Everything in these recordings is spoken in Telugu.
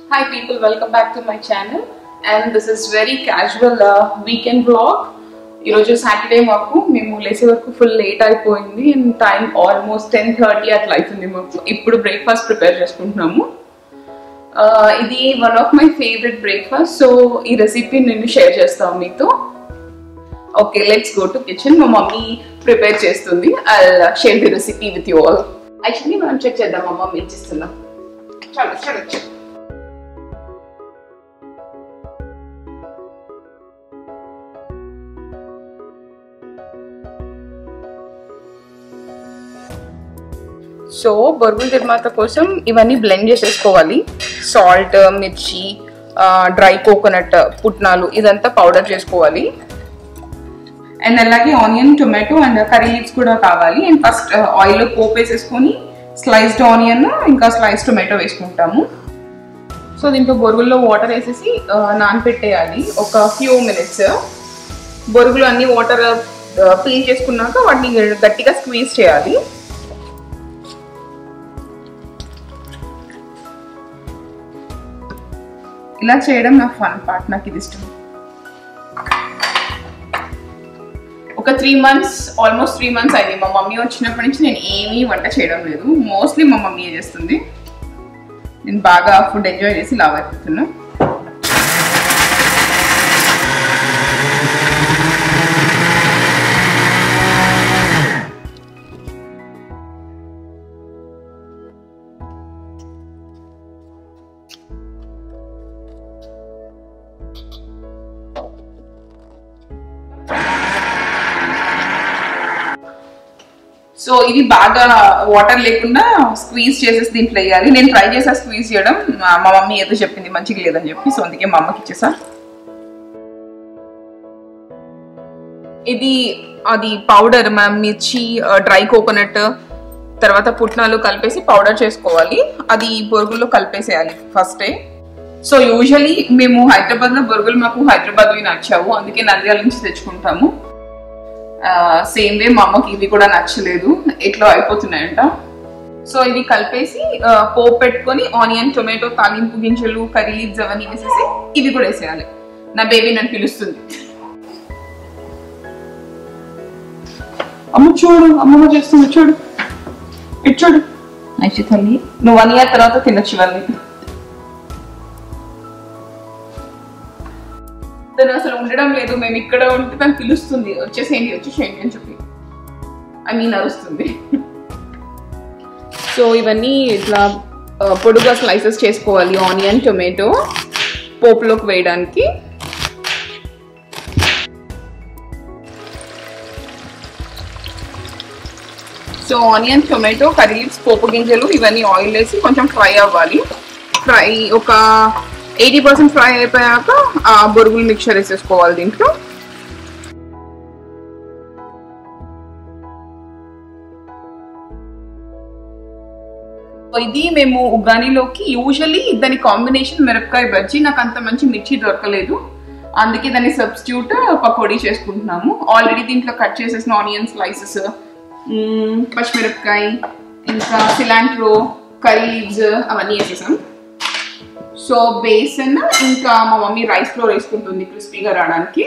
Hi people, welcome back to my channel and this is very casual uh, weekend vlog. ఈరోజు సాటర్డే మాకు మేము లేసే వరకు ఫుల్ లేట్ అయిపోయింది and time almost ten thirty అట్లా అవుతుంది మాకు ఇప్పుడు బ్రేక్ఫాస్ట్ ప్రిపేర్ చేసుకుంటున్నాము Uh, ఇది one of my favourite breakfast so ఈ రెసిపీ నేను షేర్ చేస్తాను మీతో okay let's go to kitchen మా మమ్మీ ప్రిపేర్ చేస్తుంది I share the recipe with you all actually మనం చెక్ చేద్దాం మా మమ్మీ ఏం చేస్తున్నాం చాలు చాలు చాలు సో బొరుగుల తిరుమాత కోసం ఇవన్నీ బ్లెండ్ చేసేసుకోవాలి సాల్ట్ మిర్చి డ్రై కోకోనట్ పుట్నాలు ఇదంతా పౌడర్ చేసుకోవాలి అండ్ అలాగే onion tomato and curry leaves కూడా కావాలి అండ్ ఫస్ట్ ఆయిల్లో పోపు వేసేసుకొని స్లైస్డ్ ఆనియన్ ఇంకా స్లైస్ టొమాటో వేసుకుంటాము సో దీంట్లో బొరుగుల్లో వాటర్ వేసేసి నానపెట్టేయాలి ఒక ఫ్యూ మినిట్స్ బొరుగులు అన్ని వాటర్ పీల్ చేసుకున్నాక వాటిని గట్టిగా స్క్వీజ్ చేయాలి ఇలా చేయడం నా ఫన్ పార్ట్ నాకు ఇది ఇష్టం ఒక three months almost three months అయింది మా మమ్మీ వచ్చినప్పటి నుంచి నేను ఏమీ వంట చేయడం లేదు మోస్ట్లీ మా మమ్మీ చేస్తుంది నేను బాగా ఫుడ్ ఎంజాయ్ చేసి లావ్ అయిపోతున్నా సో ఇది బాగా వాటర్ లేకుండా స్క్వీజ్ చేసేసి దీంట్లో వేయాలి నేను ట్రై చేసా స్క్వీజ్ చేయడం మా మమ్మీ ఏదో చెప్పింది మంచిగా లేదని చెప్పి సో అందుకే మా అమ్మకి ఇచ్చేసా ఇది అది పౌడర్ మ్యామ్ మిర్చి డ్రై కోకోనట్ తర్వాత పుట్నాలు కలిపేసి పౌడర్ చేసుకోవాలి అది బొరుగుల్లో కలిపేసేయాలి ఫస్టే సో యూజువలీ మేము హైదరాబాద్ లో బొరుగులు మాకు హైదరాబాద్ నచ్చావు అందుకే నంద్యాల నుంచి తెచ్చుకుంటాము సేమ్ వే మా అమ్మకి ఇవి కూడా నచ్చలేదు ఎట్లా అయిపోతున్నాయంట సో ఇవి కలిపేసి పోపు పెట్టుకొని ఆనియన్ టొమాటో తాలింపు గింజలు కర్రీ లీవ్స్ అవన్నీ వేసేసి ఇవి కూడా వేసేయాలి నా బేబీ నన్ను పిలుస్తుంది అమ్మ చూడు అమ్మమ్మ చేస్తుంది చూడు ఇటు చూడు అయితే తల్లి నువ్వు వన్ ఇయర్ తర్వాత తినొచ్చు ఇవన్నీ తను అసలు ఉండడం లేదు మేము ఇక్కడ ఉంటే తను పిలుస్తుంది వచ్చేసేయండి వచ్చేసేయండి అని చెప్పి ఐ మీన్ అరుస్తుంది సో ఇవన్నీ ఇట్లా పొడుగా స్లైసెస్ చేసుకోవాలి ఆనియన్ టొమాటో పోపులోకి వేయడానికి so onion tomato curry leaves పోపు గింజలు ఇవన్నీ ఆయిల్ వేసి కొంచెం ఫ్రై అవ్వాలి ఫ్రై ఒక ఎయిటీ పర్సెంట్ ఫ్రై అయిపోయాక ఆ బొరుగులు మిక్చర్ వేసేసుకోవాలి దీంట్లో ఇది మేము ఉగ్గానిలోకి యూజువలీ దాని కాంబినేషన్ మిరపకాయ బజ్జీ నాకు అంత మంచి మిర్చి దొరకలేదు అందుకే దాన్ని సబ్స్టిట్యూట్ పకోడీ చేసుకుంటున్నాము ఆల్రెడీ దీంట్లో కట్ చేసేసిన ఆనియన్ స్లైసెస్ పచ్చిమిరపకాయ ఇంకా సిలాంట్రో కర్రీ లీవ్స్ అవన్నీ వేసేసాం సో బేసన్ ఇంకా మా మమ్మీ రైస్ ఫ్లోర్ వేసుకుంటుంది క్రిస్పీగా రావడానికి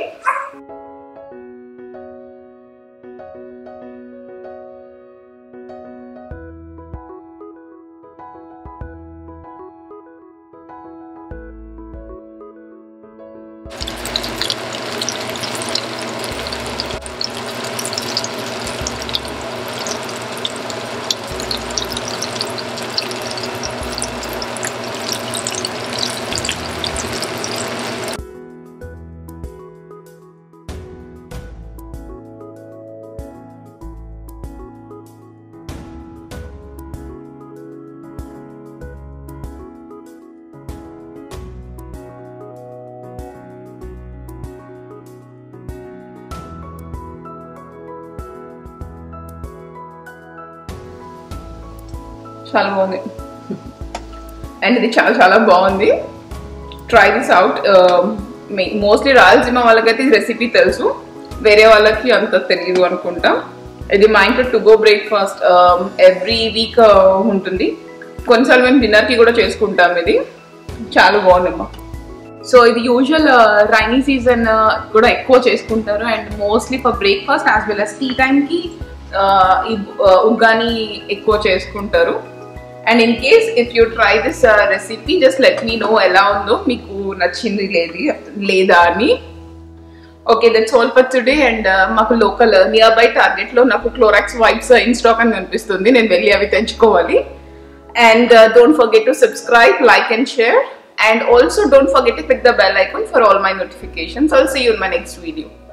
చాలా బాగుంది అండ్ ఇది చాలా చాలా బాగుంది try this out mostly Rayalaseema వాళ్ళకైతే ఈ రెసిపీ తెలుసు వేరే వాళ్ళకి అంత తెలియదు అనుకుంటా ఇది మా ఇంట్లో to go breakfast every week ఉంటుంది కొన్నిసార్లు మేము డిన్నర్కి కూడా చేసుకుంటాం ఇది చాలా బాగుందమ్మా సో ఇది యూజువల్ రైనీ సీజన్ కూడా ఎక్కువ చేసుకుంటారు and mostly for breakfast as well as tea టైంకి ఈ ఉగ్గాని ఎక్కువ చేసుకుంటారు and in case if you try this recipe just let me know ఎలా ఉందో మీకు నచ్చింది లేదు లేదా అని okay that's all for today and మాకు లోకల్ నియర్ బై టార్గెట్ లో నాకు క్లోరాక్స్ వైప్స్ ఇన్ స్టాక్ అని కనిపిస్తుంది నేను వెళ్ళి అవి తెచ్చుకోవాలి and don't forget to subscribe like and share and also don't forget to click the bell icon for all my notifications i'll see you in my next video